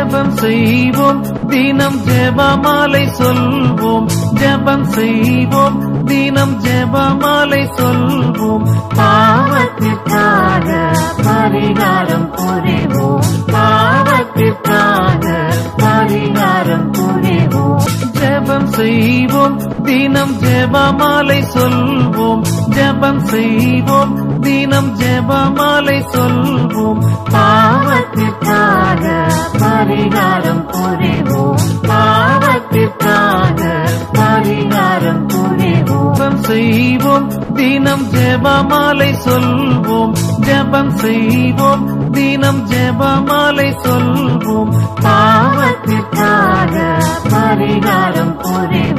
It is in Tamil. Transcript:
ஜெபம் செய்வோம் தினம் ஜெபமாலை சொல்வோம் ஜெபம் செய்வோம் தினம் ஜெபமாலை சொல்வோம் பாவத்திற்காக பரிகாரம் புரிவோம் பாவத்திற்காக பரிகாரம் புரிவோம் ஜெபம் செய்வோம் தினம் ஜெபமாலை சொல்வோம் ஜெபம் செய்வோம் தினம் ஜெபமாலை சொல்வோம் பாவத்திற்காக பரிகாரம் புரிவோம் பாவத்திற்காக பரிகாரம் புரிவோம் ஜெபம் செய்வோம் தினம் ஜெபமாலை சொல்வோம் ஜெபம் செய்வோம் தினம் ஜெபமாலை சொல்வோம் பாவத்திற்காக பரிகாரம் புரிவோம்